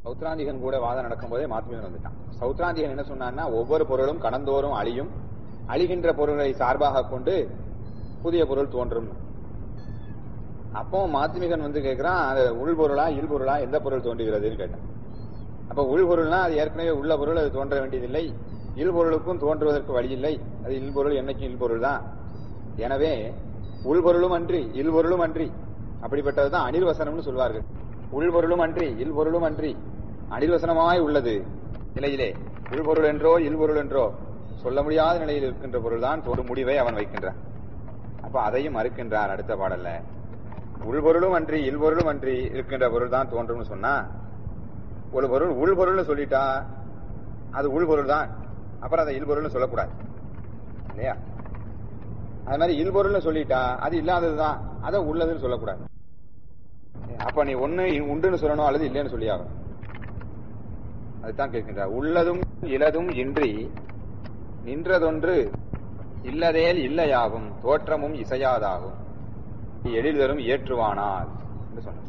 சௌத்ராந்திகன் கூட வாதம் நடக்கும் போதே மாத்மிகன் வந்துட்டான் சௌத்ராந்திகன் என்ன சொன்னான்னா ஒவ்வொரு பொருளும் கடந்தோறும் அழியும் அழிகின்ற பொருள்களை சார்பாக கொண்டு புதிய பொருள் தோன்றும் அப்போ மாத்மிகன் வந்து கேட்கிறான் அது உள்பொருளா இல்பொருளா எந்த பொருள் தோன்றுகிறதுன்னு கேட்டான் அப்ப உள்பொருள்னா அது ஏற்கனவே உள்ள பொருள் அது தோன்ற வேண்டியதில்லை இல்பொருளுக்கும் தோன்றுவதற்கு வழி இல்லை அது இல்பொருள் என்னைக்கும் இல்பொருள் தான் எனவே உள்பொருளும் அன்றி இல்பொருளும் அன்றி அப்படிப்பட்டதுதான் அனிர்வசனம்னு சொல்வார்கள் உள்பொருளும் அன்றி இல்பொருளும் அன்றி அனிர்வசனமாய் உள்ளது நிலையிலே உள்பொருள் என்றோ இல்பொருள் என்றோ சொல்ல முடியாத நிலையில் இருக்கின்ற பொருள் தான் ஒரு முடிவை அவன் வைக்கின்றான் அப்ப அதையும் மறுக்கின்றார் அடுத்த பாடல்ல உள்பொருளும் அன்றி இல்பொருளும் அன்றி இருக்கின்ற பொருள் தான் தோன்றும்னு சொன்னா ஒரு பொருள் உள்பொருள்னு சொல்லிட்டா அது உள்பொருள் தான் அப்புறம் அதை இல்பொருள்னு சொல்லக்கூடாது இல்லையா அது மாதிரி இல்பொருள்னு சொல்லிட்டா அது இல்லாததுதான் அதை உள்ளதுன்னு சொல்லக்கூடாது அப்ப நீ ஒண்ணு உண்டுன்னு சொல்லணும் அல்லது இல்லைன்னு சொல்லி ஆகணும் அதுதான் கேட்கின்றார் உள்ளதும் இலதும் இன்றி நின்றதொன்று இல்லதேல் இல்லையாகும் தோற்றமும் இசையாதாகும் எழில்தரும் ஏற்றுவானால் என்று சொன்ன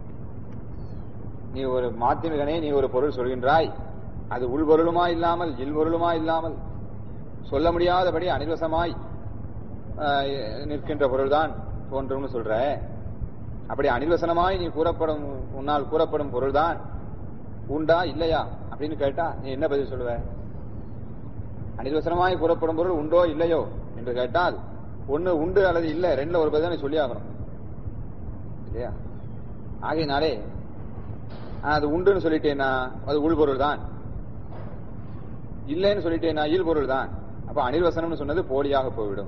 நீ ஒரு மாத்திமிகனே நீ ஒரு பொருள் சொல்கின்றாய் அது உள்பொருளுமா இல்லாமல் இல்பொருளுமா இல்லாமல் சொல்ல முடியாதபடி அனிர்வசமாய் நிற்கின்ற பொருள்தான் தோன்றும்னு சொல்ற அப்படி அனிர்வசனமாய் நீ கூறப்படும் உன்னால் கூறப்படும் பொருள்தான் உண்டா இல்லையா அப்படின்னு கேட்டா நீ என்ன பதில் சொல்லுவ அனிர்வசனமாய் கூறப்படும் பொருள் உண்டோ இல்லையோ என்று கேட்டால் ஒண்ணு உண்டு அல்லது இல்ல ரெண்டுல ஒரு பதில் நீ சொல்லி ஆகணும் இல்லையா ஆகையினாலே அது உண்டுன்னு சொல்லிட்டேன்னா அது உள்பொருள் தான் இல்லைன்னு சொல்லிட்டேன்னா இல்பொருள் தான் அப்ப அனிர்வசனம்னு சொன்னது போலியாக போய்விடும்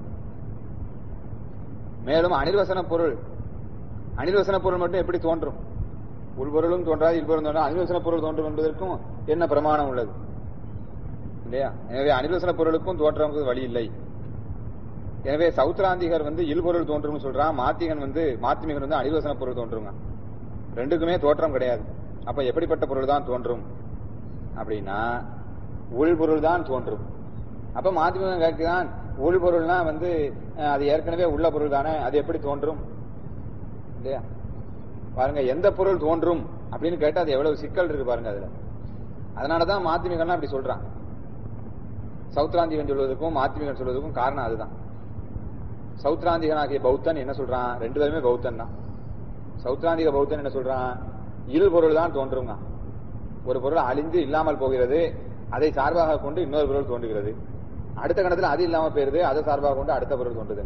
மேலும் அனிர்வசன பொருள் அனிர்வசன பொருள் மட்டும் எப்படி தோன்றும் உள்பொருளும் தோன்றாது இல்பொருள் தோன்றா அனிர்வசன பொருள் தோன்றும் என்பதற்கும் என்ன பிரமாணம் உள்ளது இல்லையா எனவே அனிர்வசன பொருளுக்கும் தோற்றம் வழி இல்லை எனவே சௌத்ராந்திகர் வந்து இல்பொருள் தோன்றும் சொல்றான் மாத்திகன் வந்து மாத்திமிகன் வந்து அனிர்வசன பொருள் தோன்றுங்க ரெண்டுக்குமே தோற்றம் கிடையாது அப்ப எப்படிப்பட்ட பொருள் தான் தோன்றும் அப்படின்னா உள்பொருள் தான் தோன்றும் அப்ப மாத்திமிகன் கேட்கிறான் உள்பொருள்னா வந்து அது ஏற்கனவே உள்ள பொருள் தானே அது எப்படி தோன்றும் இல்லையா பாருங்க எந்த பொருள் தோன்றும் அப்படின்னு கேட்டா அது எவ்வளவு சிக்கல் இருக்கு பாருங்க அதுல அதனாலதான் மாத்திமிகன் அப்படி சொல்றான் சௌத்ராந்திகன் சொல்வதற்கும் மாத்திமிகன் சொல்வதற்கும் காரணம் அதுதான் சௌத்ராந்திகன் ஆகிய பௌத்தன் என்ன சொல்றான் ரெண்டு பேருமே பௌத்தன் தான் சௌத்ராந்திக பௌத்தன் என்ன சொல்றான் இல் பொருள் தான் தோன்றுங்க ஒரு பொருள் அழிந்து இல்லாமல் போகிறது அதை சார்பாக கொண்டு இன்னொரு பொருள் தோன்றுகிறது அடுத்த கணத்துல அது இல்லாம போயிருது அதை சார்பாக கொண்டு அடுத்த பொருள் தோன்றுது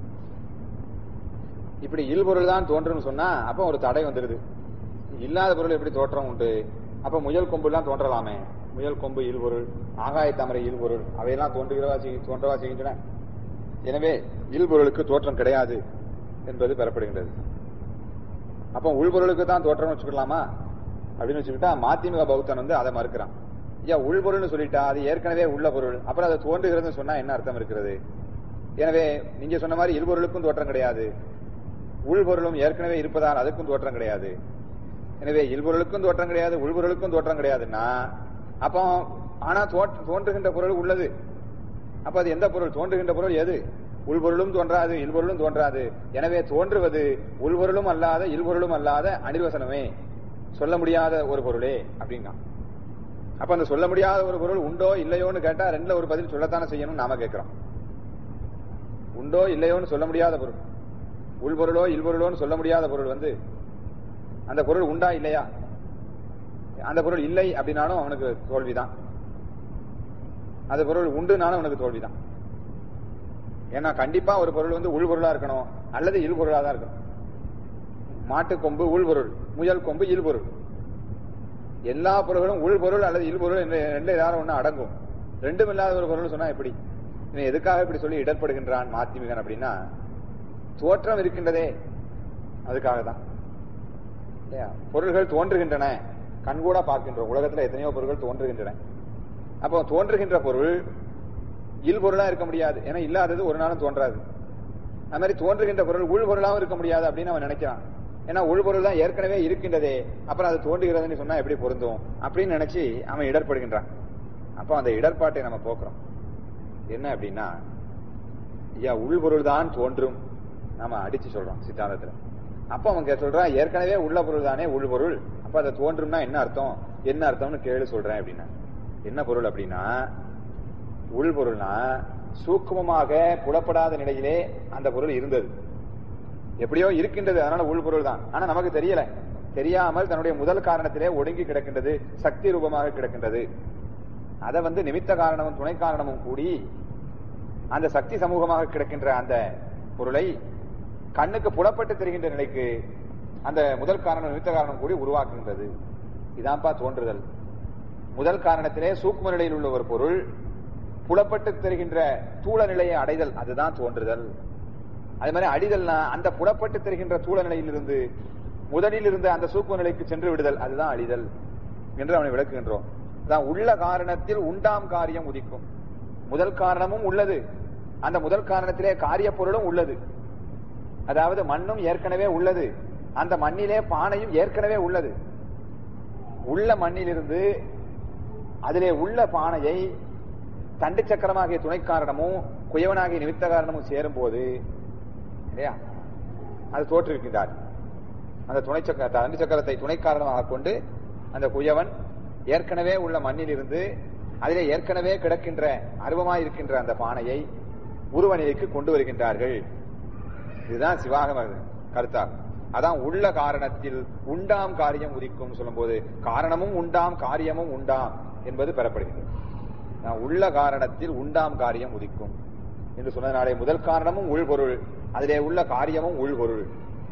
இப்படி இல் பொருள் தான் தோன்றும்னு சொன்னா அப்ப ஒரு தடை வந்துருது இல்லாத பொருள் எப்படி தோற்றம் உண்டு அப்ப முயல் கொம்பு எல்லாம் தோன்றலாமே முயல் கொம்பு இல்பொருள் ஆகாய தாமரை இல்பொருள் அவையெல்லாம் தோன்றுகிறவா தோன்றவா செய்கின்றன எனவே இல்பொருளுக்கு தோற்றம் கிடையாது என்பது பெறப்படுகின்றது அப்ப உள்பொருளுக்கு தான் தோற்றம் வச்சுக்கலாமா அப்படின்னு வச்சுக்கிட்டா மாத்திமிக பௌத்தன் வந்து அதை மறுக்கிறான் ஐயா உள்பொருள்னு சொல்லிட்டா அது ஏற்கனவே உள்ள பொருள் அப்புறம் அதை தோன்றுகிறதுன்னு சொன்னா என்ன அர்த்தம் இருக்கிறது எனவே நீங்க சொன்ன மாதிரி இல்பொருளுக்கும் தோற்றம் கிடையாது உள்பொருளும் ஏற்கனவே இருப்பதால் அதுக்கும் தோற்றம் கிடையாது எனவே இல்பொருளுக்கும் தோற்றம் கிடையாது உள்பொருளுக்கும் தோற்றம் கிடையாதுன்னா அப்போ ஆனா தோன்றுகின்ற பொருள் உள்ளது அப்ப அது எந்த பொருள் தோன்றுகின்ற பொருள் எது உள்பொருளும் தோன்றாது இல்பொருளும் தோன்றாது எனவே தோன்றுவது உள்பொருளும் அல்லாத இல்பொருளும் அல்லாத அனிர்வசனமே சொல்ல முடியாத ஒரு பொருளே அப்படின்னா அப்ப அந்த சொல்ல முடியாத ஒரு பொருள் உண்டோ இல்லையோன்னு கேட்டா ரெண்டுல ஒரு பதில் சொல்லத்தானே செய்யணும் நாம கேட்கிறோம் உண்டோ இல்லையோன்னு சொல்ல முடியாத பொருள் உள்பொருளோ இல்பொருளோன்னு சொல்ல முடியாத பொருள் வந்து அந்த பொருள் உண்டா இல்லையா அந்த பொருள் இல்லை அப்படின்னாலும் அவனுக்கு தோல்விதான் அந்த பொருள் உண்டுனாலும் அவனுக்கு தோல்விதான் ஏன்னா கண்டிப்பா ஒரு பொருள் வந்து உள்பொருளா இருக்கணும் அல்லது இல்பொருளா தான் இருக்கணும் மாட்டு கொம்பு உள்பொருள் முயல் கொம்பு இல்பொருள் எல்லா பொருள்களும் உள்பொருள் அல்லது இல்பொருள் என்று ரெண்டு ஏதாவது ஒண்ணு அடங்கும் ரெண்டும் இல்லாத ஒரு பொருள் சொன்னா எப்படி இவன் எதுக்காக இப்படி சொல்லி இடர்படுகின்றான் மாத்திமிகன் அப்படின்னா தோற்றம் இருக்கின்றதே அதுக்காக தான் பொருள்கள் தோன்றுகின்றன கண்கூட பார்க்கின்றோம் உலகத்துல எத்தனையோ பொருள்கள் தோன்றுகின்றன அப்போ தோன்றுகின்ற பொருள் இல் பொருளா இருக்க முடியாது ஏன்னா இல்லாதது ஒரு நாளும் தோன்றாது அது மாதிரி தோன்றுகின்ற பொருள் உள் பொருளாவும் இருக்க முடியாது அப்படின்னு அவன் நினைக்கிறான் ஏன்னா உள் பொருள் தான் ஏற்கனவே இருக்கின்றதே அப்புறம் அது தோன்றுகிறதுன்னு சொன்னா எப்படி பொருந்தும் அப்படின்னு நினைச்சு அவன் இடர்படுகின்றான் அப்போ அந்த இடர்பாட்டை நம்ம போக்குறோம் என்ன அப்படின்னா ஐயா உள்பொருள் தான் தோன்றும் நாம அடிச்சு சொல்றோம் சித்தாந்தத்துல அப்ப அவங்க சொல்றான் ஏற்கனவே உள்ள பொருள் தானே உள்பொருள் அப்ப அதை தோன்றும்னா என்ன அர்த்தம் என்ன அர்த்தம்னு கேளு சொல்றேன் அப்படின்னா என்ன பொருள் அப்படின்னா உள் பொருள்னா சூக்குமமாக புலப்படாத நிலையிலே அந்த பொருள் இருந்தது எப்படியோ இருக்கின்றது அதனால உள் பொருள் தான் ஆனா நமக்கு தெரியல தெரியாமல் தன்னுடைய முதல் காரணத்திலே ஒடுங்கி கிடக்கின்றது சக்தி ரூபமாக கிடக்கின்றது அதை வந்து நிமித்த காரணமும் துணை காரணமும் கூடி அந்த சக்தி சமூகமாக கிடக்கின்ற அந்த பொருளை கண்ணுக்கு புலப்பட்டு தெரிகின்ற நிலைக்கு அந்த முதல் காரணம் நிமித்த காரணம் கூடி உருவாக்குகின்றது இதான்ப்பா தோன்றுதல் முதல் காரணத்திலே சூக்ம நிலையில் உள்ள ஒரு பொருள் புலப்பட்டு தெரிகின்ற தூள நிலையை அடைதல் அதுதான் தோன்றுதல் அதே மாதிரி அடிதல்னா அந்த புலப்பட்டு தெரிகின்ற தூள நிலையிலிருந்து முதலில் இருந்து அந்த சூக்ம நிலைக்கு சென்று விடுதல் அதுதான் அழிதல் என்று அவனை விளக்குகின்றோம் அதான் உள்ள காரணத்தில் உண்டாம் காரியம் உதிக்கும் முதல் காரணமும் உள்ளது அந்த முதல் காரணத்திலே காரிய பொருளும் உள்ளது அதாவது மண்ணும் ஏற்கனவே உள்ளது அந்த மண்ணிலே பானையும் ஏற்கனவே உள்ளது உள்ள மண்ணிலிருந்து அதிலே உள்ள பானையை தண்டு சக்கரமாகிய துணை காரணமும் குயவனாகிய நிமித்த காரணமும் சேரும் போது இல்லையா அது தோற்றுவிக்கின்றார் அந்த துணை சக்கர தண்டு சக்கரத்தை துணை காரணமாக கொண்டு அந்த குயவன் ஏற்கனவே உள்ள மண்ணில் இருந்து அதிலே ஏற்கனவே கிடக்கின்ற அருவமாய் இருக்கின்ற அந்த பானையை உருவ நிலைக்கு கொண்டு வருகின்றார்கள் இதுதான் சிவாகம கருத்தா அதான் உள்ள காரணத்தில் உண்டாம் காரியம் உதிக்கும் சொல்லும் போது காரணமும் உண்டாம் காரியமும் உண்டாம் என்பது பெறப்படுகிறது உள்ள காரணத்தில் உண்டாம் காரியம் உதிக்கும் என்று சொன்னதுனாலே முதல் காரணமும் உள்பொருள் அதிலே உள்ள காரியமும் உள்பொருள்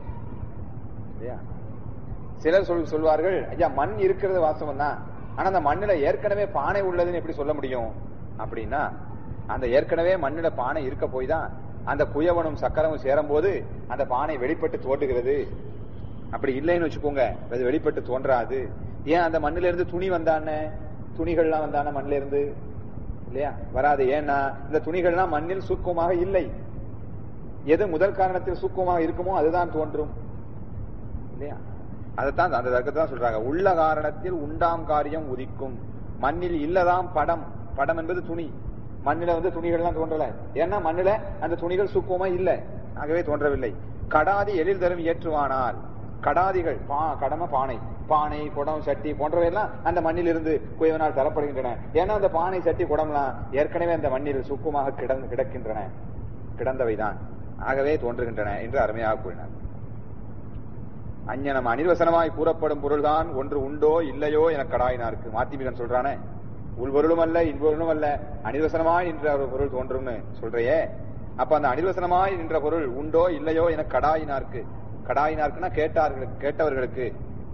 சிலர் சொல் சொல்வார்கள் ஐயா மண் இருக்கிறது வாசம் தான் ஆனா அந்த மண்ணில ஏற்கனவே பானை உள்ளதுன்னு எப்படி சொல்ல முடியும் அப்படின்னா அந்த ஏற்கனவே மண்ணில பானை இருக்க போய் தான் அந்த குயவனும் சக்கரமும் சேரும் போது அந்த பானை வெளிப்பட்டு தோன்றுகிறது அப்படி இல்லைன்னு வச்சுக்கோங்க அது வெளிப்பட்டு தோன்றாது ஏன் அந்த மண்ணில இருந்து துணி வந்தானே துணிகள்லாம் வந்தான மண்ணில இருந்து இல்லையா வராது ஏன்னா இந்த துணிகள்லாம் மண்ணில் சூக்கமாக இல்லை எது முதல் காரணத்தில் சூக்கமாக இருக்குமோ அதுதான் தோன்றும் இல்லையா அதைத்தான் அந்த தர்க்கத்தை தான் சொல்றாங்க உள்ள காரணத்தில் உண்டாம் காரியம் உதிக்கும் மண்ணில் இல்லதாம் படம் படம் என்பது துணி மண்ணில வந்து துணிகள்லாம் தோன்றல ஏன்னா மண்ணில அந்த துணிகள் சுக்குவமா இல்ல ஆகவே தோன்றவில்லை கடாதி எழில் தரும் ஏற்றுவானால் கடாதிகள் பா கடம பானை பானை குடம் சட்டி போன்றவையெல்லாம் அந்த மண்ணில் இருந்து குயவனால் தரப்படுகின்றன ஏன்னா அந்த பானை சட்டி குடம்லாம் ஏற்கனவே அந்த மண்ணில் சுக்குமாக கிடந்து கிடக்கின்றன கிடந்தவைதான் ஆகவே தோன்றுகின்றன என்று அருமையாக கூறினார் அஞ்ஞனம் அனிர்வசனமாய் கூறப்படும் பொருள்தான் ஒன்று உண்டோ இல்லையோ என கடாயினாருக்கு மாத்திமிகன் சொல்றானே உள்பொருளும் அல்ல இன்பொருளும் அல்ல அனிர்வசனமாய் நின்ற ஒரு பொருள் தோன்றும்னு சொல்றையே அப்ப அந்த அனிர்வசனமாய் நின்ற பொருள் உண்டோ இல்லையோ என கடாயினார்க்கு கடாயினார்க்குன்னா கேட்டார்கள் கேட்டவர்களுக்கு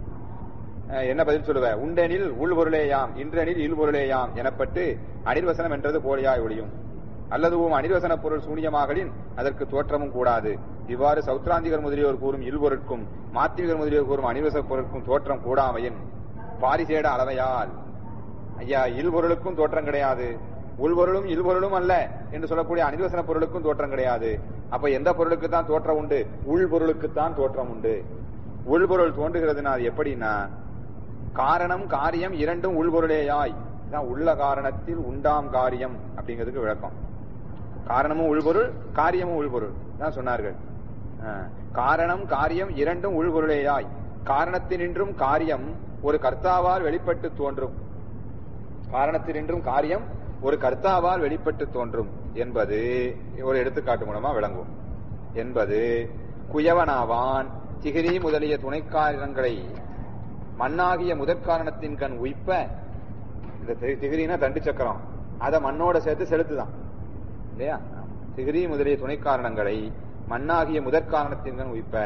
என்ன பதில் சொல்லுவ உண்டெனில் உள்பொருளேயாம் இன்றெனில் இல்பொருளேயாம் எனப்பட்டு அனிர்வசனம் என்றது போலியாய் ஒளியும் அல்லதுவும் அனிர்வசன பொருள் சூனியமாகலின் அதற்கு தோற்றமும் கூடாது இவ்வாறு சௌத்ராந்திகர் முதலியோர் கூறும் இல்பொருட்கும் மாத்திவிகர் முதலியோர் கூறும் அனிர்வச பொருட்கும் தோற்றம் கூடாமையின் பாரிசேட அளவையால் ஐயா இல்பொருளுக்கும் தோற்றம் கிடையாது உள்பொருளும் இல்பொருளும் அல்ல என்று சொல்லக்கூடிய அனிர்வசன பொருளுக்கும் தோற்றம் கிடையாது அப்ப எந்த பொருளுக்கு தான் தோற்றம் உண்டு உள்பொருளுக்கு தான் தோற்றம் உண்டு உள்பொருள் தோன்றுகிறதுனா அது எப்படின்னா காரணம் காரியம் இரண்டும் உள்பொருளேயாய் உள்ள காரணத்தில் உண்டாம் காரியம் அப்படிங்கிறதுக்கு விளக்கம் காரணமும் உள்பொருள் காரியமும் உள்பொருள் தான் சொன்னார்கள் காரணம் காரியம் இரண்டும் உள்பொருளேயாய் காரணத்தினின்றும் காரியம் ஒரு கர்த்தாவால் வெளிப்பட்டு தோன்றும் காரணத்தினின்றும் காரியம் ஒரு கர்த்தாவால் வெளிப்பட்டு தோன்றும் என்பது ஒரு எடுத்துக்காட்டு மூலமா விளங்கும் என்பது குயவனாவான் திகிரி முதலிய துணைக்காரணங்களை மண்ணாகிய முதற்காரணத்தின் கண் உய்ப்ப இந்த திகிரினா தண்டு சக்கரம் அதை மண்ணோட சேர்த்து செலுத்துதான் இல்லையா திகிரி முதலிய துணை காரணங்களை மண்ணாகிய முதற்காரணத்தின் கண் உய்ப்ப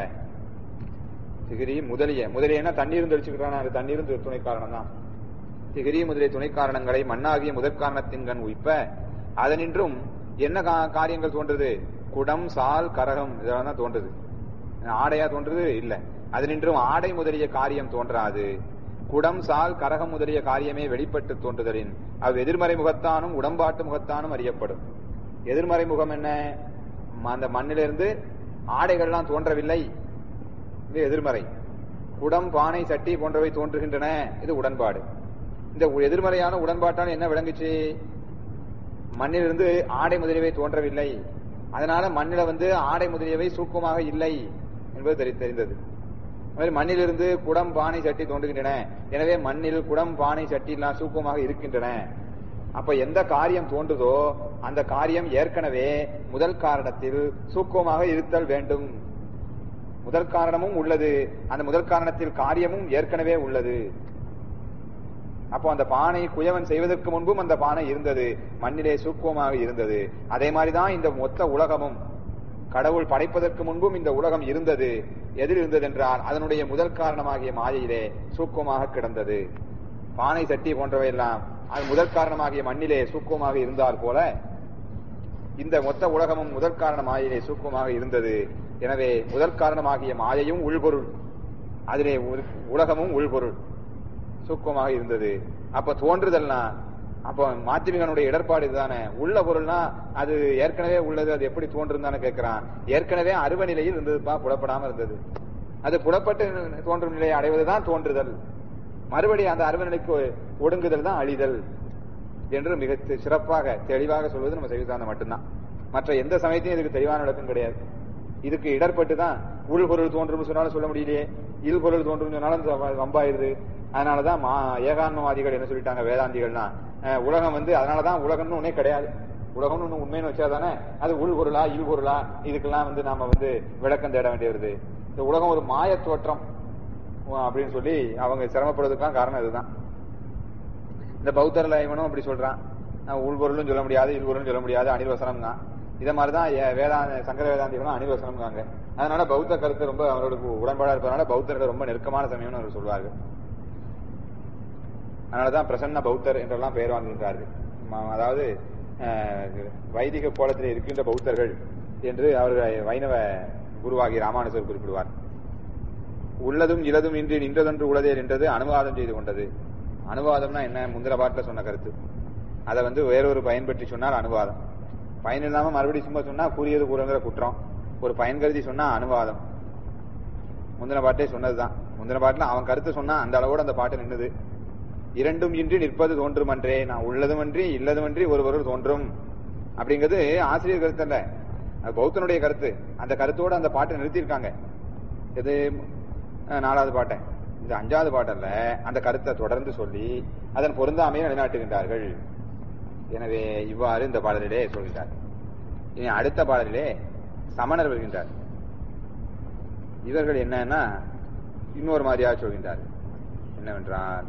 திகிரி முதலிய முதலியனா தண்ணீரும் தெளிச்சுக்கிறான் அது தண்ணீரும் துணை காரணம் தான் திகிரி முதலிய துணை காரணங்களை மண்ணாகிய முதற்காரணத்தின் கண் உய்ப்ப அதனின்றும் என்ன காரியங்கள் தோன்றுது குடம் சால் கரகம் இதெல்லாம் தான் தோன்றுது ஆடையா தோன்றுது இல்ல அதனின்றும் ஆடை முதலிய காரியம் தோன்றாது குடம் சால் கரகம் முதலிய காரியமே வெளிப்பட்டு தோன்றுதலின் அவ் எதிர்மறை முகத்தானும் உடம்பாட்டு முகத்தானும் அறியப்படும் எதிர்மறை முகம் என்ன அந்த மண்ணிலிருந்து ஆடைகள்லாம் தோன்றவில்லை இது எதிர்மறை குடம் பானை சட்டி போன்றவை தோன்றுகின்றன இது உடன்பாடு இந்த எதிர்மறையான உடன்பாட்டால் என்ன விளங்குச்சு மண்ணிலிருந்து ஆடை முதலியவை தோன்றவில்லை அதனால மண்ணில வந்து ஆடை முதலியவை சூக்கமாக இல்லை என்பது தெரிந்தது மாதிரி மண்ணிலிருந்து குடம் பானை சட்டி தோன்றுகின்றன எனவே மண்ணில் குடம் பானை சட்டி எல்லாம் சூக்கமாக இருக்கின்றன அப்ப எந்த காரியம் தோன்றுதோ அந்த காரியம் ஏற்கனவே முதல் காரணத்தில் சூக்கமாக இருத்தல் வேண்டும் முதல் காரணமும் உள்ளது அந்த முதல் காரணத்தில் காரியமும் ஏற்கனவே உள்ளது அப்போ அந்த பானை குயவன் செய்வதற்கு முன்பும் அந்த பானை இருந்தது மண்ணிலே சூக்குவமாக இருந்தது அதே மாதிரிதான் இந்த மொத்த உலகமும் கடவுள் படைப்பதற்கு முன்பும் இந்த உலகம் இருந்தது எதில் இருந்தது என்றால் அதனுடைய முதல் காரணமாகிய மாயையிலே சூக்குவமாக கிடந்தது பானை சட்டி போன்றவை எல்லாம் அது முதல் காரணமாகிய மண்ணிலே சூக்குவமாக இருந்தால் போல இந்த மொத்த உலகமும் முதல் காரண மாயையிலே சூக்குவமாக இருந்தது எனவே முதல் காரணமாகிய மாயையும் உள்பொருள் அதிலே உலகமும் உள்பொருள் சூக்கமாக இருந்தது அப்ப தோன்றுதல்னா அப்ப மாத்திமிகனுடைய இடர்பாடு இதுதானே உள்ள பொருள்னா அது ஏற்கனவே உள்ளது அது எப்படி தோன்றுந்தானே கேட்கிறான் ஏற்கனவே அருவ நிலையில் இருந்ததுப்பா புலப்படாம இருந்தது அது புலப்பட்டு தோன்றும் நிலையை அடைவதுதான் தோன்றுதல் மறுபடியும் அந்த அருவ நிலைக்கு ஒடுங்குதல் தான் அழிதல் என்று மிக சிறப்பாக தெளிவாக சொல்வது நம்ம செய்தித்தாந்த மட்டும்தான் மற்ற எந்த சமயத்தையும் இதுக்கு தெளிவான விளக்கம் கிடையாது இதுக்கு இடர்பட்டு தான் உள் பொருள் தோன்றும் சொன்னாலும் சொல்ல முடியலையே இல் பொருள் தோன்றும் சொன்னாலும் வம்பாயிருது அதனாலதான் மா ஏகான்மவாதிகள் என்ன சொல்லிட்டாங்க வேதாந்திகள்னா உலகம் வந்து அதனாலதான் உலகம்னு ஒன்னே கிடையாது உலகம்னு ஒண்ணு உண்மைன்னு வச்சாதானே அது உள் பொருளா இல் பொருளா இதுக்கெல்லாம் வந்து நாம வந்து விளக்கம் தேட வேண்டி வருது இந்த உலகம் ஒரு மாய தோற்றம் அப்படின்னு சொல்லி அவங்க சிரமப்படுறதுக்கெல்லாம் காரணம் இதுதான் இந்த பௌத்தர்ல இவனும் அப்படி சொல்றான் உள்பொருளும் சொல்ல முடியாது இல்பொருளும் சொல்ல முடியாது அனிர்வசனம் தான் இதை மாதிரிதான் வேதாந்த சங்கர வேதாந்திகளும் அனிர்வசனம்ங்காங்க அதனால பௌத்த கருத்து ரொம்ப அவர்களுக்கு உடன்பாடா இருப்பதனால பௌத்தர்கள் ரொம்ப நெருக்கமான சமயம்னு அவர் சொல்வார்கள் அதனாலதான் பிரசன்ன பௌத்தர் என்றெல்லாம் பெயர் வாங்குகின்றார்கள் அதாவது வைதிக கோலத்தில் இருக்கின்ற பௌத்தர்கள் என்று அவர்கள் வைணவ குருவாகி ராமானுஜர் குறிப்பிடுவார் உள்ளதும் இலதும் இன்றி நின்றதொன்று உளதே என்றது அனுவாதம் செய்து கொண்டது அனுவாதம்னா என்ன முந்திர பாட்டில் சொன்ன கருத்து அதை வந்து வேறொரு பயன் பற்றி சொன்னால் அனுவாதம் பயன் இல்லாம மறுபடியும் சும்மா சொன்னா கூறியது கூறுங்கிற குற்றம் ஒரு பயன் கருதி சொன்னா அனுவாதம் முந்தின பாட்டே சொன்னதுதான் முந்தின பாட்டுல அவன் கருத்து சொன்னா அந்த அளவோட அந்த பாட்டு நின்னுது இரண்டும் இன்றி நிற்பது தோன்றுமன்றே நான் உள்ளதுமன்றி இல்லதுமன்றி ஒருவரும் தோன்றும் அப்படிங்கிறது ஆசிரியர் கருத்து அல்ல அது பௌத்தனுடைய கருத்து அந்த கருத்தோட அந்த பாட்டை நிறுத்தியிருக்காங்க இது நாலாவது பாட்டை இந்த அஞ்சாவது பாட்டல்ல அந்த கருத்தை தொடர்ந்து சொல்லி அதன் பொருந்தாமையை நிலைநாட்டுகின்றார்கள் எனவே இவ்வாறு இந்த பாடலிலே சொல்கின்றார் இனி அடுத்த பாடலிலே சமணர் வருகின்றார் இவர்கள் என்னன்னா இன்னொரு மாதிரியாக சொல்கின்றார் என்னவென்றால்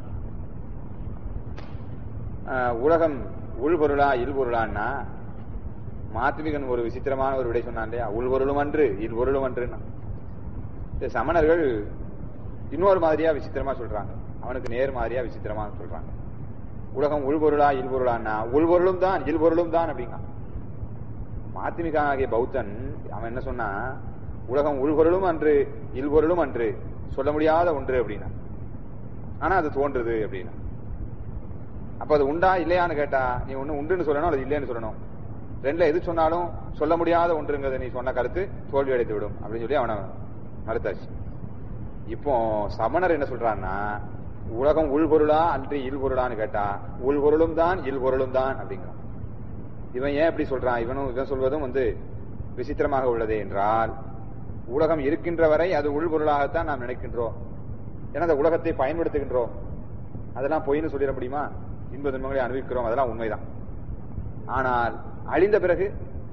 உலகம் உள்பொருளா இல்பொருளான்னா மாத்மிகன் ஒரு விசித்திரமான ஒரு விடை சொன்னான் இல்லையா உள்பொருளும் அன்று இல்பொருளும் அன்றுன்னா சமணர்கள் இன்னொரு மாதிரியா விசித்திரமா சொல்றாங்க அவனுக்கு நேர் மாதிரியா விசித்திரமா சொல்றாங்க உலகம் உள்பொருளா இல்பொருளான்னா உள்பொருளும் தான் இல்பொருளும் தான் அப்படிங்க மாத்திமிகா ஆகிய பௌத்தன் அவன் என்ன சொன்னா உலகம் உள்பொருளும் அன்று இல்பொருளும் அன்று சொல்ல முடியாத ஒன்று அப்படின்னா ஆனா அது தோன்றுது அப்படின்னா அப்ப அது உண்டா இல்லையான்னு கேட்டா நீ ஒண்ணு உண்டுன்னு சொல்லணும் அது இல்லைன்னு சொல்லணும் ரெண்டுல எது சொன்னாலும் சொல்ல முடியாத ஒன்றுங்கிறத நீ சொன்ன கருத்து தோல்வி அடைத்து விடும் அப்படின்னு சொல்லி அவனை மறுத்தாச்சு இப்போ சமணர் என்ன சொல்றான்னா உலகம் உள்பொருளா அன்று இல்பொருளான்னு கேட்டா உள்பொருளும் தான் இல்பொருளும் தான் அப்படிங்கிறான் இவன் ஏன் இப்படி சொல்றான் இவனும் இவன் சொல்வதும் வந்து விசித்திரமாக உள்ளது என்றால் உலகம் இருக்கின்ற வரை அது உள்பொருளாகத்தான் நாம் நினைக்கின்றோம் ஏன்னா அந்த உலகத்தை பயன்படுத்துகின்றோம் அதெல்லாம் பொய்னு சொல்லிட முடியுமா இன்ப துன்பங்களை அனுபவிக்கிறோம் அதெல்லாம் உண்மைதான் ஆனால் அழிந்த பிறகு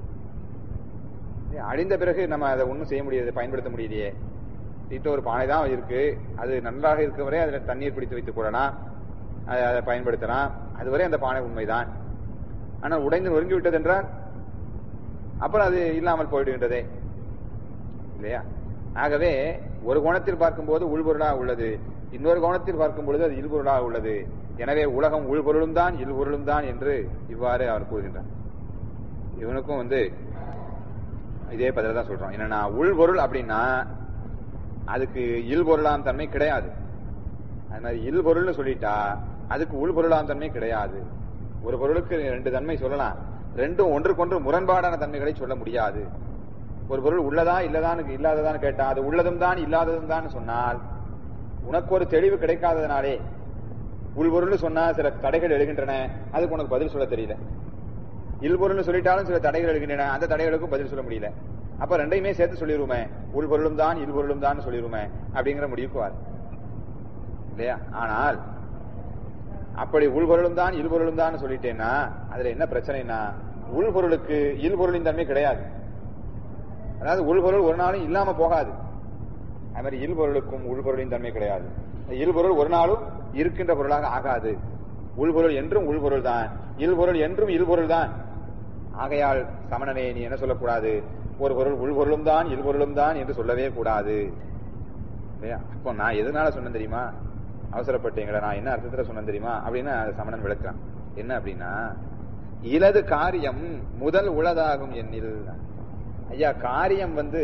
அழிந்த பிறகு நம்ம அதை ஒன்றும் செய்ய முடியாது பயன்படுத்த முடியலையே வீட்டு ஒரு பானை தான் இருக்கு அது நன்றாக இருக்க வரை அதில் தண்ணீர் பிடித்து வைத்துக் கொள்ளலாம் அதை அதை பயன்படுத்தலாம் அதுவரை அந்த பானை உண்மைதான் ஆனால் உடைந்து நொறுங்கி விட்டது என்றால் அப்புறம் அது இல்லாமல் போயிடுகின்றதே இல்லையா ஆகவே ஒரு கோணத்தில் பார்க்கும்போது உள்பொருளாக உள்ளது இன்னொரு கோணத்தில் பார்க்கும் பொழுது அது இல்பொருளாக உள்ளது எனவே உலகம் உள்பொருளும் தான் இல்பொருளும் தான் என்று இவ்வாறு அவர் கூறுகின்றார் இவனுக்கும் வந்து இதே பதில தான் சொல்றோம் என்னன்னா உள்பொருள் அப்படின்னா அதுக்கு இல்பொருளாம் தன்மை கிடையாது அது மாதிரி இல்பொருள்னு சொல்லிட்டா அதுக்கு உள்பொருளாம் தன்மை கிடையாது ஒரு பொருளுக்கு ரெண்டு தன்மை சொல்லலாம் ரெண்டும் ஒன்றுக்கொன்று முரண்பாடான தன்மைகளை சொல்ல முடியாது ஒரு பொருள் உள்ளதா இல்லதான்னு இல்லாததான்னு கேட்டா அது உள்ளதும் தான் இல்லாததும் தான் சொன்னால் உனக்கு ஒரு தெளிவு கிடைக்காததுனாலே உள்பொருள்னு சொன்னா சில தடைகள் எழுகின்றன அதுக்கு உனக்கு பதில் சொல்ல தெரியல இல்பொருள்னு சொல்லிட்டாலும் சில தடைகள் எழுகின்றன அந்த தடைகளுக்கும் பதில் சொல்ல முடியல அப்ப ரெண்டையுமே சேர்த்து சொல்லிடுவோமே உள்பொருளும் தான் இல்பொருளும் தான் சொல்லிடுவோமே அப்படிங்கிற முடிவுக்கு வார் இல்லையா ஆனால் அப்படி உள்பொருளும் தான் இல்பொருளும் தான் சொல்லிட்டேன்னா அதுல என்ன பிரச்சனைனா உள்பொருளுக்கு இல்பொருளின் தன்மை கிடையாது அதாவது உள்பொருள் ஒரு நாளும் இல்லாம போகாது அது மாதிரி இல்பொருளுக்கும் உள்பொருளின் தன்மை கிடையாது இல்பொருள் ஒரு நாளும் இருக்கின்ற பொருளாக ஆகாது உள்பொருள் என்றும் உள்பொருள் தான் இல்பொருள் என்றும் இல்பொருள் தான் ஆகையால் சமணனே நீ என்ன சொல்லக்கூடாது ஒரு பொருள் உள்பொருளும் தான் இல்பொருளும் தான் என்று சொல்லவே கூடாது இல்லையா அப்போ நான் எதனால சொன்னேன் தெரியுமா அவசரப்பட்டீங்களா நான் என்ன அர்த்தத்துல சொன்னேன் தெரியுமா அப்படின்னு அது சமணன் விளக்குறான் என்ன அப்படின்னா இலது காரியம் முதல் உளதாகும் என்னில் ஐயா காரியம் வந்து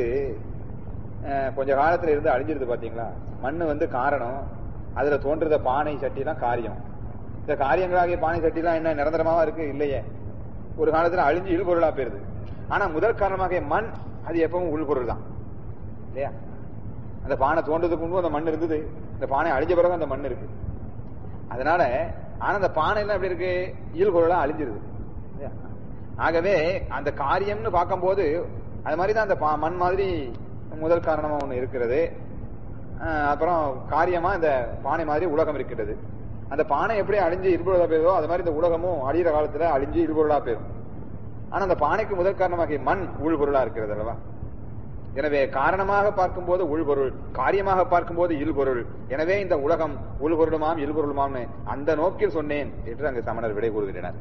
அஹ், கொஞ்ச காலத்துல இருந்து அழிஞ்சிருது பாத்தீங்களா மண்ணு வந்து காரணம் அதுல தோன்றுத பானை சட்டி எல்லாம் காரியம் இந்த காரியங்களாகிய பானை சட்டி எல்லாம் என்ன நிரந்தரமாவா இருக்கு இல்லையே ஒரு காலத்துல அழிஞ்சு இல்பொருளா போயிருது ஆனா முதல் காரணமாக மண் அது எப்பவும் உள்பொருள் தான் இல்லையா அந்த பானை தோன்றதுக்கு முன்பு அந்த மண் இருந்தது இந்த பானை அழிஞ்ச பிறகு அந்த மண் இருக்கு அதனால ஆனா அந்த பானை எல்லாம் எப்படி இருக்கு இயல்பொருளா அழிஞ்சிருது இல்லையா? ஆகவே அந்த காரியம்னு பார்க்கும்போது அது மாதிரி தான் அந்த பா- மண் மாதிரி முதல் காரணமா ஒண்ணு இருக்கிறது அஹ் அப்புறம் காரியமா இந்த பானை மாதிரி உலகம் இருக்கிறது அந்த பானை எப்படி அழிஞ்சு இருபொருளா போயிருதோ அது மாதிரி இந்த உலகமும் அழியிற காலத்துல அழிஞ்சு இருபொருளா போயிரும் ஆனா அந்த பானைக்கு முதல் காரணமாகிய மண் உள்பொருளா இருக்கிறது அல்லவா எனவே காரணமாக பார்க்கும்போது உள்பொருள் காரியமாக பார்க்கும்போது இல்பொருள் எனவே இந்த உலகம் உள்பொருளுமாம் இல்பொருளுமாம்னு அந்த நோக்கில் சொன்னேன் என்று அங்கு சமணர் விடை கூறுகின்றனர்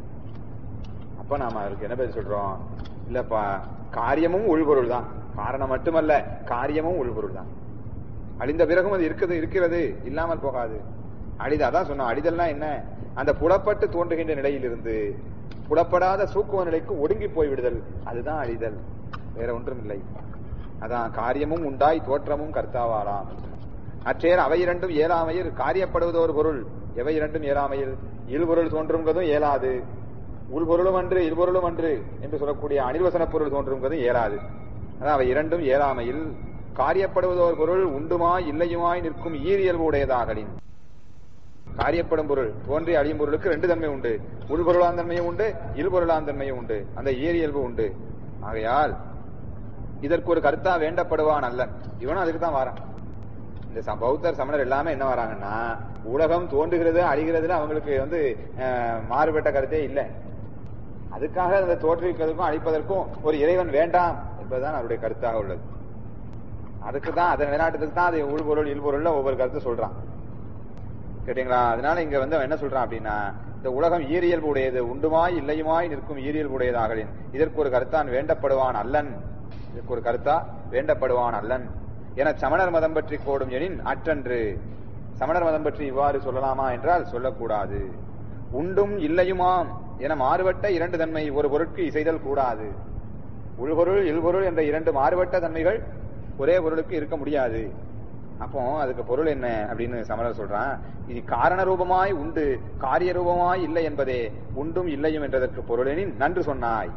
அப்ப நாம அவருக்கு என்ன பதில் சொல்றோம் இல்லப்பா காரியமும் உள்பொருள் தான் காரணம் மட்டுமல்ல காரியமும் உள்பொருள் தான் அழிந்த பிறகும் அது இருக்குது இருக்கிறது இல்லாமல் போகாது அழிது அதான் சொன்னோம் அழிதல்னா என்ன அந்த புலப்பட்டு தோன்றுகின்ற நிலையிலிருந்து புலப்படாத சூக்குவ நிலைக்கு ஒடுங்கி போய் விடுதல் அதுதான் அழிதல் வேற ஒன்றும் இல்லை அதான் காரியமும் உண்டாய் தோற்றமும் கர்த்தாவாலாம் அற்றேர் அவை இரண்டும் ஏழாமையில் காரியப்படுவது ஒரு பொருள் எவை இரண்டும் ஏழாமையில் இல்பொருள் தோன்றும்கிறதும் இயலாது உள்பொருளும் அன்று இல்பொருளும் அன்று என்று சொல்லக்கூடிய அனிர்வசன பொருள் தோன்றும்கிறதும் இயலாது அதான் அவை இரண்டும் ஏழாமையில் காரியப்படுவது ஒரு பொருள் உண்டுமாய் இல்லையுமாய் நிற்கும் ஈரியல்பு உடையதாகலின் காரியப்படும் பொருள் தோன்றி அழியும் பொருளுக்கு ரெண்டு தன்மை உண்டு உள்பொருளான் தன்மையும் உண்டு இல்பொருளான் தன்மையும் உண்டு அந்த ஈரியல்பு உண்டு ஆகையால் இதற்கு ஒரு கருத்தா வேண்டப்படுவான் அல்ல இவனும் அதுக்கு தான் வாரான் இந்த ச- பௌத்தர் சமணர் எல்லாமே என்ன வராங்கன்னா உலகம் தோன்றுகிறது அழிகிறதுல அவங்களுக்கு வந்து அஹ், மாறுபட்ட கருத்தே இல்லை அதுக்காக அதை தோற்றுவிப்பதற்கும் அழிப்பதற்கும் ஒரு இறைவன் வேண்டாம் என்பதுதான் அவருடைய கருத்தாக உள்ளது அதுக்கு தான் அதை நிலைநாட்டுறதுக்கு தான் அது உள்பொருள் இல்பொருள்ல ஒவ்வொரு கருத்து சொல்றான் கேட்டீங்களா அதனால இங்க வந்து அவன் என்ன சொல்றான் அப்படின்னா இந்த உலகம் ஈரியல்பு உடையது உண்டுமாய் இல்லையுமாய் நிற்கும் ஈரியல்பு உடையதாகலின் இதற்கு ஒரு கருத்தான் வேண்டப்படுவான் அல்லன் இதற்கு ஒரு கருத்தா வேண்டப்படுவான் அல்லன் என சமணர் மதம் பற்றி கோடும் எனின் அற்றன்று சமணர் மதம் பற்றி இவ்வாறு சொல்லலாமா என்றால் சொல்லக்கூடாது உண்டும் இல்லையுமாம் என மாறுபட்ட இரண்டு தன்மை ஒரு பொருட்கு இசைதல் கூடாது உள்பொருள் இல்பொருள் என்ற இரண்டு மாறுபட்ட தன்மைகள் ஒரே பொருளுக்கு இருக்க முடியாது அப்போ அதுக்கு பொருள் என்ன அப்படின்னு சமணர் சொல்றான் இது காரண ரூபமாய் உண்டு காரிய ரூபமாய் இல்லை என்பதே உண்டும் இல்லையும் என்றதற்கு பொருளெனின் நன்று சொன்னாய்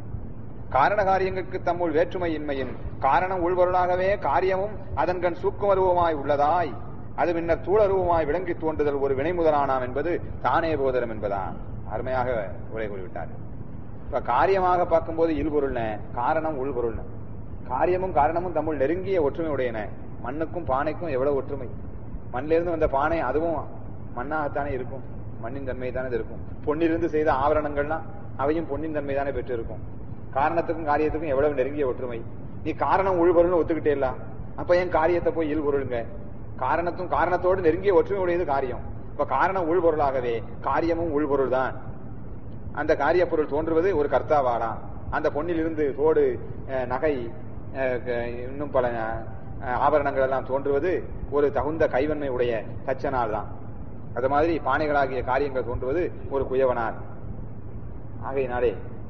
காரண காரியங்களுக்கு தம்முள் வேற்றுமை இன்மையின் காரணம் உள்பொருளாகவே காரியமும் அதன்கண் சூக்கும ரூபமாய் உள்ளதாய் அது பின்னர் தூள ரூபமாய் விளங்கி தோன்றுதல் ஒரு வினை முதலானாம் என்பது தானே போதரம் என்பதான் அருமையாக உரை கூறிவிட்டார் இப்ப காரியமாக பார்க்கும்போது இல்பொருள்ன காரணம் உள்பொருள்ன காரியமும் காரணமும் தம்முள் நெருங்கிய ஒற்றுமை உடையன மண்ணுக்கும் பானைக்கும் எவ்வளவு ஒற்றுமை மண்ணிலிருந்து வந்த பானை அதுவும் மண்ணாகத்தானே இருக்கும் மண்ணின் தன்மை தானே இது இருக்கும் பொன்னிலிருந்து செய்த ஆபரணங்கள்லாம் அவையும் பொன்னின் தன்மை தானே பெற்று இருக்கும் காரணத்துக்கும் காரியத்துக்கும் எவ்வளவு நெருங்கிய ஒற்றுமை நீ காரணம் உள்பொருள்னு ஒத்துக்கிட்டே இல்ல அப்ப ஏன் காரியத்தை போய் இல்பொருளுங்க காரணத்தும் காரணத்தோடு நெருங்கிய ஒற்றுமை உடையது காரியம் இப்ப காரணம் உள்பொருளாகவே காரியமும் உள்பொருள் தான் அந்த காரிய பொருள் தோன்றுவது ஒரு கர்த்தாவாலாம் அந்த பொன்னிலிருந்து தோடு அஹ், நகை அஹ், க- இன்னும் பல அஹ், ஆபரணங்கள் எல்லாம் தோன்றுவது ஒரு தகுந்த கைவன்மை உடைய தச்சனால் தான் அது மாதிரி பானைகளாகிய காரியங்கள் தோன்றுவது ஒரு குயவனார் ஆகையினாலே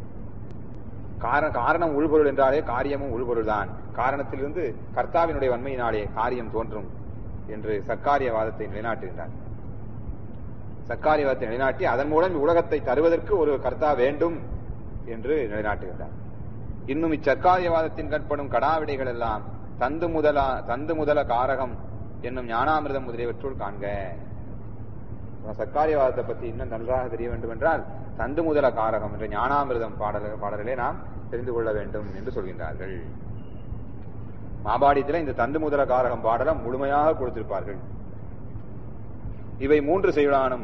காரண காரணம் உள்பொருள் என்றாலே காரியமும் உள்பொருள் தான் காரணத்திலிருந்து கர்த்தாவினுடைய வன்மையினாலே காரியம் தோன்றும் என்று சர்க்காரியவாதத்தை நிலைநாட்டுகின்றார் சர்க்காரியவாதத்தை நிலைநாட்டி அதன் மூலம் உலகத்தை தருவதற்கு ஒரு கர்த்தா வேண்டும் என்று நிலைநாட்டுகின்றார் இன்னும் இச்சர்க்காரியவாதத்தின் கற்படும் கடாவிடைகள் எல்லாம் தந்து முதலா தந்து முதல காரகம் என்னும் ஞானாமிர்தம் முதலியவற்றுள் காண்க சர்க்காரியவாதத்தை பத்தி இன்னும் நன்றாக தெரிய வேண்டும் என்றால் தந்து முதல காரகம் என்ற ஞானாமிர்தம் பாடல் பாடல்களை நாம் தெரிந்து கொள்ள வேண்டும் என்று சொல்கின்றார்கள் மாபாடியத்துல இந்த தந்து முதல காரகம் பாடல முழுமையாக கொடுத்திருப்பார்கள் இவை மூன்று செய்யுளானும்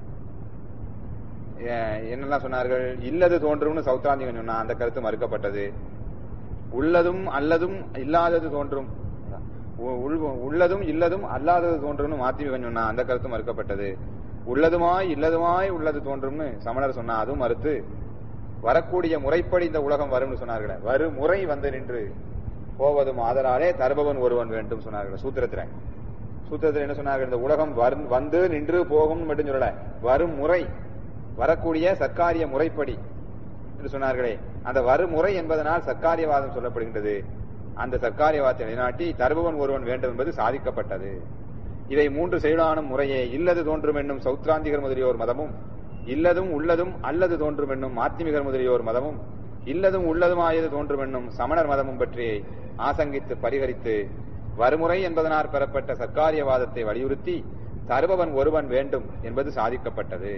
ஏ- என்னெல்லாம் சொன்னார்கள் இல்லது தோன்றும்னு சௌத்ராந்திகன் சொன்னா அந்த கருத்து மறுக்கப்பட்டது உள்ளதும் அல்லதும் இல்லாதது தோன்றும் உ- உள்- உள்ளதும் இல்லதும் அல்லாதது தோன்றும்னு மாத்திமிகன் சொன்னா அந்த கருத்து மறுக்கப்பட்டது உள்ளதுமாய் இல்லதுமாய் உள்ளது தோன்றும்னு சமணர் சொன்னா அதுவும் மறுத்து வரக்கூடிய முறைப்படி இந்த உலகம் வரும்னு சொன்னார்களே வரும் முறை வந்து நின்று போவதும் ஆதலாலே தருபவன் ஒருவன் வேண்டும் சொன்னார்கள் சூத்திரத்துல சூத்திரத்தில் என்ன சொன்னார்கள் இந்த உலகம் வரு- வந்து நின்று போகும் மட்டும் சொல்லல வரும் முறை வரக்கூடிய சர்க்காரிய முறைப்படி என்று சொன்னார்களே அந்த வருமுறை என்பதனால் சர்க்காரியவாதம் சொல்லப்படுகின்றது அந்த சர்க்காரியவாதத்தை நிலைநாட்டி தருபவன் ஒருவன் வேண்டும் என்பது சாதிக்கப்பட்டது இவை மூன்று செயலானும் முறையே இல்லது தோன்றும் என்னும் சௌத்ராந்திகர் முதலியோர் மதமும் இல்லதும் உள்ளதும் அல்லது தோன்றும் என்னும் மாத்திமிகர் முதலியோர் மதமும் இல்லதும் உள்ளதுமாயது தோன்றும் என்னும் சமணர் மதமும் பற்றி ஆசங்கித்து பரிகரித்து வருமுறை என்பதனால் பெறப்பட்ட சர்க்காரியவாதத்தை வலியுறுத்தி தருபவன் ஒருவன் வேண்டும் என்பது சாதிக்கப்பட்டது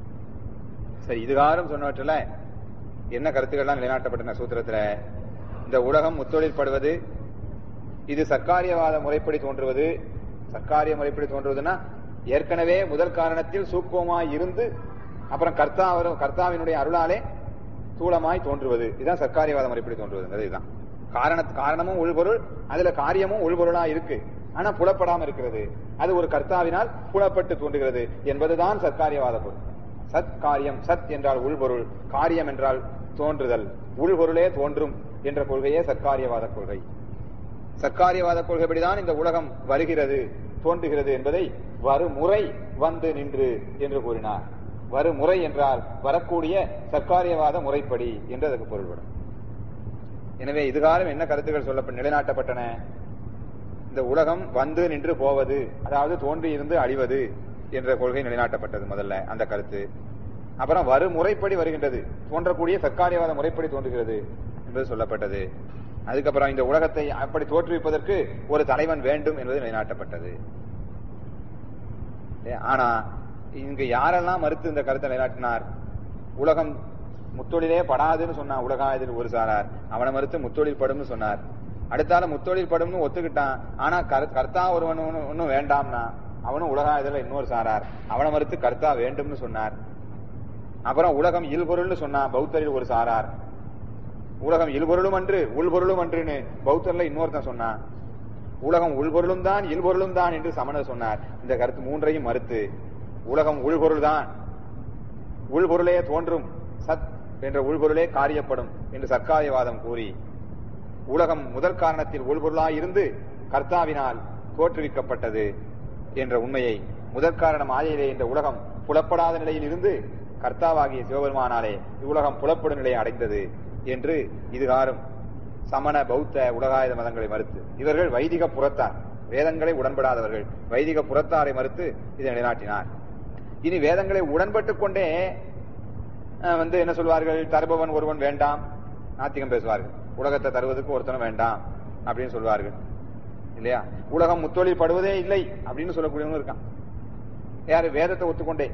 சரி இதுகாரம் சொன்னவற்றில் என்ன கருத்துக்கள்லாம் நிலைநாட்டப்பட்டன சூத்திரத்துல இந்த உலகம் முத்தொழிற்படுவது இது சர்க்காரியவாத முறைப்படி தோன்றுவது சர்க்காரிய முறைப்படி தோன்றுவதுன்னா ஏற்கனவே முதல் காரணத்தில் சூக்குவமாய் இருந்து அப்புறம் கர்த்தா வரும் கர்த்தாவினுடைய அருளாலே தூளமாய் தோன்றுவது இதுதான் சர்க்காரியவாத முறைப்படி தோன்றுவது இதுதான் காரண காரணமும் உள்பொருள் அதுல காரியமும் உள்பொருளா இருக்கு ஆனா புலப்படாம இருக்கிறது அது ஒரு கர்த்தாவினால் புலப்பட்டு தோன்றுகிறது என்பதுதான் சர்க்காரியவாத பொருள் சத் காரியம் சத் என்றால் உள்பொருள் காரியம் என்றால் தோன்றுதல் உள்பொருளே தோன்றும் என்ற கொள்கையே சர்க்காரியவாத கொள்கை சர்க்காரியவாத கொள்கைப்படிதான் இந்த உலகம் வருகிறது தோன்றுகிறது என்பதை வருமுறை வந்து நின்று என்று கூறினார் வருமுறை என்றால் வரக்கூடிய சர்க்காரியவாத முறைப்படி என்று அதற்கு பொருள்படும் எனவே இதுகாலம் என்ன கருத்துக்கள் சொல்ல நிலைநாட்டப்பட்டன இந்த உலகம் வந்து நின்று போவது அதாவது தோன்றி இருந்து அழிவது என்ற கொள்கை நிலைநாட்டப்பட்டது முதல்ல அந்த கருத்து அப்புறம் வருமுறைப்படி வருகின்றது தோன்றக்கூடிய சர்க்காரியவாத முறைப்படி தோன்றுகிறது என்பது சொல்லப்பட்டது அதுக்கப்புறம் இந்த உலகத்தை அப்படி தோற்றுவிப்பதற்கு ஒரு தலைவன் வேண்டும் என்பது நிலைநாட்டப்பட்டது ஏ, ஆனா இங்க யாரெல்லாம் மறுத்து இந்த கருத்தை நிலைநாட்டினார் உலகம் முத்தொழிலே படாதுன்னு சொன்னா உலகாயதில் ஒரு சாரார் அவனை மறுத்து முத்தொழில் படும்னு சொன்னார் அடுத்தால முத்தொழில் படும்னு ஒத்துக்கிட்டான் ஆனா கரு- கர்த்தா ஒருவன் ஒண்ணு- ஒண்ணும் வேண்டாம்னா அவனும் உலகாயதில் இன்னொரு சாரார் அவனை மறுத்து கர்த்தா வேண்டும்னு சொன்னார் அப்புறம் உலகம் இல்பொருள்னு சொன்னா பௌத்தரில் ஒரு சாரார் உலகம் இல்பொருளும் அன்று உள்பொருளும் அன்றுன்னு பௌத்தர்ல இன்னொருத்தன் சொன்னான் உலகம் உள்பொருளும் தான் இல்பொருளும் தான் என்று சமணர் சொன்னார் இந்த கருத்து மூன்றையும் மறுத்து உலகம் உள்பொருள் தான் உள்பொருளே தோன்றும் சத் என்ற உள்பொருளே காரியப்படும் என்று சர்க்காரியவாதம் கூறி உலகம் முதல் காரணத்தில் உள்பொருளாய் இருந்து கர்த்தாவினால் தோற்றுவிக்கப்பட்டது என்ற உண்மையை முதற் காரணம் ஆயிலே இந்த உலகம் புலப்படாத நிலையில் இருந்து கர்த்தாவாகிய சிவபெருமானாலே இவ்வுலகம் புலப்படும் நிலையை அடைந்தது என்று இதுகாரும் சமண பௌத்த உலகாயுத மதங்களை மறுத்து இவர்கள் வைதிக புறத்தார் வேதங்களை உடன்படாதவர்கள் வைதிக புறத்தாரை மறுத்து இதை நிலைநாட்டினார் இனி வேதங்களை உடன்பட்டுக் கொண்டே அஹ், வந்து என்ன சொல்வார்கள் தருபவன் ஒருவன் வேண்டாம் நாத்திகம் பேசுவார்கள் உலகத்தை தருவதற்கு ஒருத்தனும் வேண்டாம் அப்படின்னு சொல்வார்கள் இல்லையா உலகம் முத்தொழில் படுவதே இல்லை அப்படின்னு சொல்லக்கூடியவங்க இருக்கான் யாரு வேதத்தை ஒத்துக்கொண்டே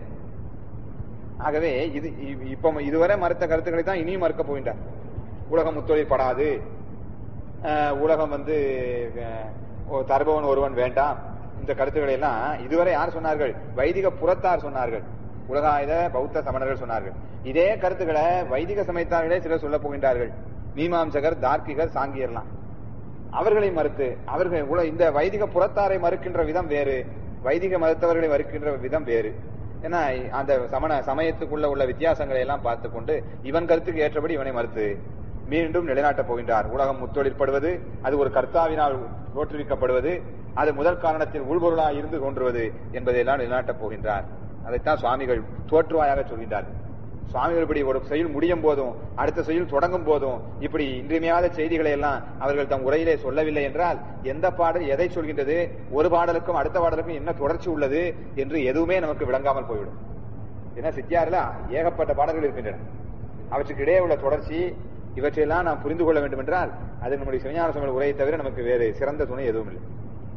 ஆகவே இது இ- இப்ப இதுவரை மறுத்த கருத்துக்களை தான் இனியும் மறுக்க போகின்றார் உலகம் முத்தொழில் படாது அஹ், உலகம் வந்து அஹ், ஓ, தருபவன் ஒருவன் வேண்டாம் இந்த கருத்துக்களை எல்லாம் இதுவரை யார் சொன்னார்கள் வைதிக புறத்தார் சொன்னார்கள் உலகாயுத பௌத்த சமணர்கள் சொன்னார்கள் இதே கருத்துக்களை வைதிக சமயத்தார்களே சிலர் சொல்ல போகின்றார்கள் மீமாம்சகர் தார்க்கிகர் சாங்கியர்லாம் அவர்களை மறுத்து அவர்கள் உல- இந்த வைதிக புறத்தாரை மறுக்கின்ற விதம் வேறு வைதிக மறுத்தவர்களை மறுக்கின்ற விதம் வேறு ஏன்னா அந்த சமண சமயத்துக்குள்ள உள்ள வித்தியாசங்களை எல்லாம் பார்த்து கொண்டு இவன் கருத்துக்கு ஏற்றபடி இவனை மறுத்து மீண்டும் நிலைநாட்டப் போகின்றார் உலகம் முத்தொழிற்படுவது அது ஒரு கர்த்தாவினால் தோற்றுவிக்கப்படுவது அது முதல் காரணத்தில் உள்பொருளாய் இருந்து தோன்றுவது என்பதையெல்லாம் நிலைநாட்டப் போகின்றார் அதைத்தான் சுவாமிகள் தோற்றுவாயாக சொல்கின்றார்கள் சுவாமிகள் இப்படி ஒரு செயல் முடியும் போதும் அடுத்த செயல் தொடங்கும் போதும் இப்படி இன்றியமையாத செய்திகளை எல்லாம் அவர்கள் தம் உரையிலே சொல்லவில்லை என்றால் எந்த பாடல் எதை சொல்கின்றது ஒரு பாடலுக்கும் அடுத்த பாடலுக்கும் என்ன தொடர்ச்சி உள்ளது என்று எதுவுமே நமக்கு விளங்காமல் போய்விடும் ஏன்னா சித்தியாரில் ஏகப்பட்ட பாடல்கள் இருக்கின்றன அவற்றுக்கு இடையே உள்ள தொடர்ச்சி இவற்றையெல்லாம் நாம் புரிந்து கொள்ள வேண்டும் என்றால் அது நம்முடைய சிவஞான சுவாமி உரையை தவிர நமக்கு வேறு சிறந்த துணை எதுவும் இல்லை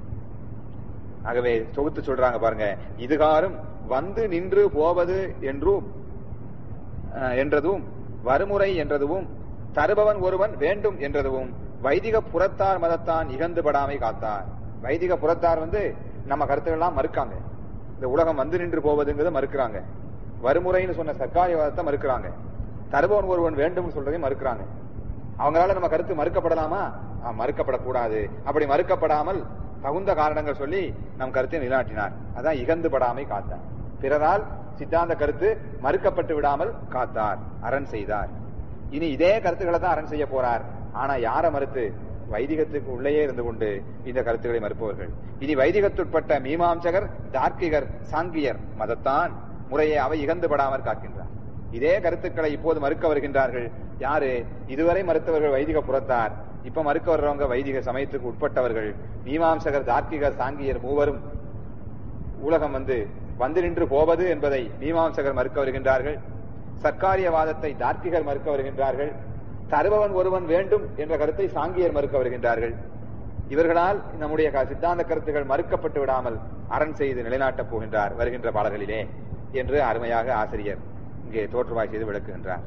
ஆகவே தொகுத்து சொல்றாங்க பாருங்க இதுகாரும் வந்து நின்று போவது என்றும் அஹ், என்றதும் வருமுறை என்றதும் தருபவன் ஒருவன் வேண்டும் என்றதும் வைதிக புறத்தார் மதத்தான் இகந்து படாமை காத்தார் வைதிக புறத்தார் வந்து நம்ம கருத்துக்கள் எல்லாம் மறுக்காங்க இந்த உலகம் வந்து நின்று போவதுங்கிறத மறுக்கிறாங்க வறுமுறைன்னு சொன்ன சர்க்காரியவாதத்தை மறுக்கிறாங்க தருபவன் ஒருவன் வேண்டும் சொல்றதையும் மறுக்கிறாங்க அவங்களால நம்ம கருத்து மறுக்கப்படலாமா ஆ, மறுக்கப்படக்கூடாது அப்படி மறுக்கப்படாமல் தகுந்த காரணங்கள் சொல்லி நம் கருத்தை நிலைநாட்டினார் அதான் இகந்து படாமை காத்தார் பிறரால் சித்தாந்த கருத்து மறுக்கப்பட்டு விடாமல் காத்தார் அரண் செய்தார் இனி இதே கருத்துக்களை தான் அரண் செய்ய போறார் ஆனா யார மறுத்து வைதிகத்துக்கு உள்ளேயே இருந்து கொண்டு இந்த கருத்துக்களை மறுப்பவர்கள் இனி வைதிகத்துட்பட்ட மீமாம்சகர் தார்க்கிகர் சாங்கியர் மதத்தான் முறையை அவை இகந்து படாமல் காக்கின்றார் இதே கருத்துக்களை இப்போது மறுக்க வருகின்றார்கள் யாரு இதுவரை மறுத்தவர்கள் வைதிக புறத்தார் இப்ப மறுக்க வர்றவங்க வைதிக சமயத்துக்கு உட்பட்டவர்கள் மீமாம்சகர் தார்க்கிகர் சாங்கியர் மூவரும் உலகம் வந்து வந்து நின்று போவது என்பதை மீமாம்சகர் மறுக்க வருகின்றார்கள் சர்க்காரியவாதத்தை தார்க்கிகர் மறுக்க வருகின்றார்கள் தருபவன் ஒருவன் வேண்டும் என்ற கருத்தை சாங்கியர் மறுக்க வருகின்றார்கள் இவர்களால் நம்முடைய க- சித்தாந்த கருத்துகள் மறுக்கப்பட்டு விடாமல் அரண் செய்து நிலைநாட்டப் போகின்றார் வருகின்ற பாடல்களிலே என்று அருமையாக ஆசிரியர் இங்கே தோற்றுவாய் செய்து விளக்குகின்றார்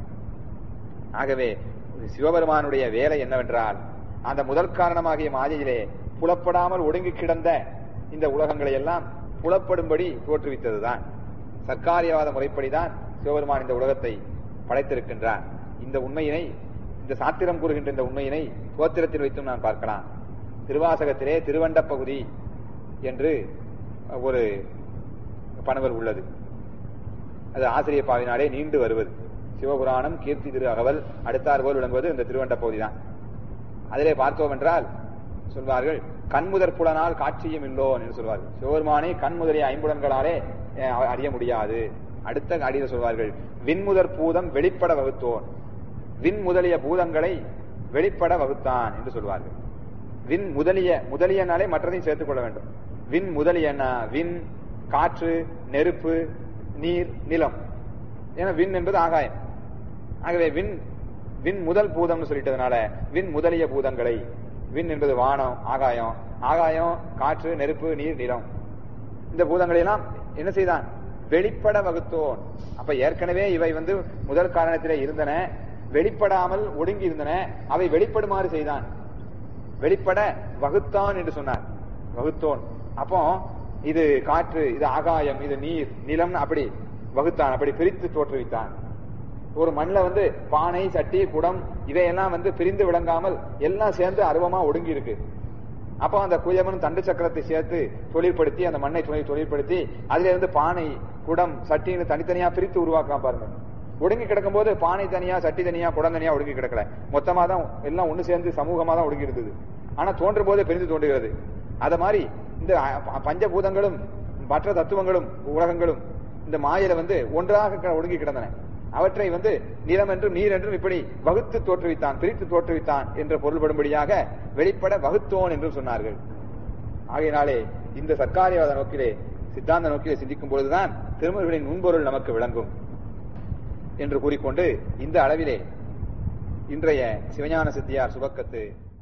ஆகவே சிவபெருமானுடைய வேலை என்னவென்றால் அந்த முதல் காரணமாகிய மாயையிலே புலப்படாமல் ஒடுங்கி கிடந்த இந்த உலகங்களை எல்லாம் புலப்படும்படி தோற்றுவித்ததுதான் சர்க்காரியவாத முறைப்படிதான் சிவபெருமான் இந்த உலகத்தை படைத்திருக்கின்றார் இந்த உண்மையினை இந்த சாத்திரம் கூறுகின்ற இந்த உண்மையினை தோத்திரத்தில் வைத்தும் நான் பார்க்கலாம் திருவாசகத்திலே திருவண்ட பகுதி என்று ஒரு பணுவல் உள்ளது அது ஆசிரிய பாவினாலே நீண்டு வருவது சிவபுராணம் கீர்த்தி திரு அகவல் அடுத்தார் போல் விளங்குவது இந்த திருவண்ட பகுதி தான் அதிலே பார்த்தோம் என்றால் சொல்வார்கள் கண்முதற் புலனால் காட்சியும் இல்லோன் என்று சொல்வார்கள் சிவபெருமானை கண் முதலிய ஐம்புலன்களாலே அஹ், அறிய முடியாது அடுத்த அடியில் சொல்வார்கள் விண்முதற் பூதம் வெளிப்பட வகுத்தோன் விண் முதலிய பூதங்களை வெளிப்பட வகுத்தான் என்று சொல்வார்கள் விண் முதலிய முதலியனாலே மற்றதையும் சேர்த்துக் கொள்ள வேண்டும் விண் முதலியனா விண் காற்று நெருப்பு நீர் நிலம் ஏன்னா விண் என்பது ஆகாயம் ஆகவே விண் விண் முதல் பூதம்னு சொல்லிட்டதுனால விண் முதலிய பூதங்களை விண் என்பது வானம் ஆகாயம் ஆகாயம் காற்று நெருப்பு நீர் நிலம் இந்த பூதங்களை எல்லாம் என்ன செய்தான் வெளிப்பட வகுத்தோன் அப்ப ஏற்கனவே இவை வந்து முதல் காரணத்திலே இருந்தன வெளிப்படாமல் ஒடுங்கி இருந்தன அவை வெளிப்படுமாறு செய்தான் வெளிப்பட வகுத்தான் என்று சொன்னார் வகுத்தோன் அப்போ இது காற்று இது ஆகாயம் இது நீர் நிலம் அப்படி வகுத்தான் அப்படி பிரித்து தோற்றுவித்தான் ஒரு மண்ணில் வந்து பானை சட்டி குடம் இவையெல்லாம் வந்து பிரிந்து விளங்காமல் எல்லாம் சேர்ந்து அருவமா ஒடுங்கி இருக்கு அப்போ அந்த குயவன் தண்டு சக்கரத்தை சேர்த்து தொழிற்படுத்தி அந்த மண்ணை தொழில் தொழிற்படுத்தி அதுல இருந்து பானை குடம் சட்டின்னு தனித்தனியா பிரித்து உருவாக்கலாம் பாருங்க ஒடுங்கி கிடக்கும் போது பானை தனியா சட்டி தனியா குடம் தனியா ஒடுங்கி கிடக்கல மொத்தமா தான் எல்லாம் ஒண்ணு சேர்ந்து சமூகமா தான் ஒடுங்கி இருந்தது ஆனா தோன்றும் போதே பிரிந்து தோன்றுகிறது அத மாதிரி இந்த அ- பஞ்சபூதங்களும் மற்ற தத்துவங்களும் உலகங்களும் இந்த மாயில வந்து ஒன்றாக க- ஒடுங்கி கிடந்தன அவற்றை வந்து நிலம் என்றும் நீர் என்றும் இப்படி வகுத்து தோற்றுவித்தான் பிரித்து தோற்றுவித்தான் என்ற பொருள்படும்படியாக வெளிப்பட வகுத்தோன் என்றும் சொன்னார்கள் ஆகையினாலே இந்த சர்க்காரியவாத நோக்கிலே சித்தாந்த நோக்கிலே சிந்திக்கும் பொழுதுதான் திருமர்களின் முன்பொருள் நமக்கு விளங்கும் என்று கூறிக்கொண்டு இந்த அளவிலே இன்றைய சிவஞான சித்தியார் சுபக்கத்து